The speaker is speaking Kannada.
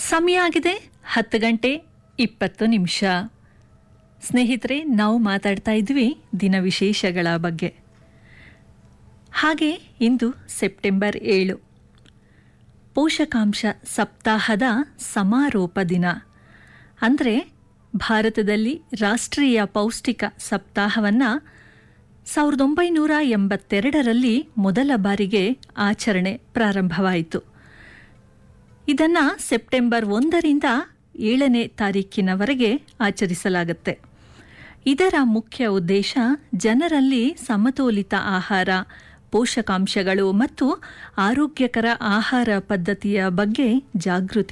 ಸಮಯ ಆಗಿದೆ ಹತ್ತು ಗಂಟೆ ಇಪ್ಪತ್ತು ನಿಮಿಷ ಸ್ನೇಹಿತರೆ ನಾವು ಮಾತಾಡ್ತಾ ಇದ್ವಿ ದಿನ ವಿಶೇಷಗಳ ಬಗ್ಗೆ ಹಾಗೆ ಇಂದು ಸೆಪ್ಟೆಂಬರ್ ಏಳು ಪೋಷಕಾಂಶ ಸಪ್ತಾಹದ ಸಮಾರೋಪ ದಿನ ಅಂದರೆ ಭಾರತದಲ್ಲಿ ರಾಷ್ಟ್ರೀಯ ಪೌಷ್ಟಿಕ ಸಪ್ತಾಹವನ್ನು ಸಾವಿರದ ಒಂಬೈನೂರ ಎಂಬತ್ತೆರಡರಲ್ಲಿ ಮೊದಲ ಬಾರಿಗೆ ಆಚರಣೆ ಪ್ರಾರಂಭವಾಯಿತು ಇದನ್ನು ಸೆಪ್ಟೆಂಬರ್ ಒಂದರಿಂದ ಏಳನೇ ತಾರೀಕಿನವರೆಗೆ ಆಚರಿಸಲಾಗುತ್ತೆ ಇದರ ಮುಖ್ಯ ಉದ್ದೇಶ ಜನರಲ್ಲಿ ಸಮತೋಲಿತ ಆಹಾರ ಪೋಷಕಾಂಶಗಳು ಮತ್ತು ಆರೋಗ್ಯಕರ ಆಹಾರ ಪದ್ಧತಿಯ ಬಗ್ಗೆ ಜಾಗೃತಿ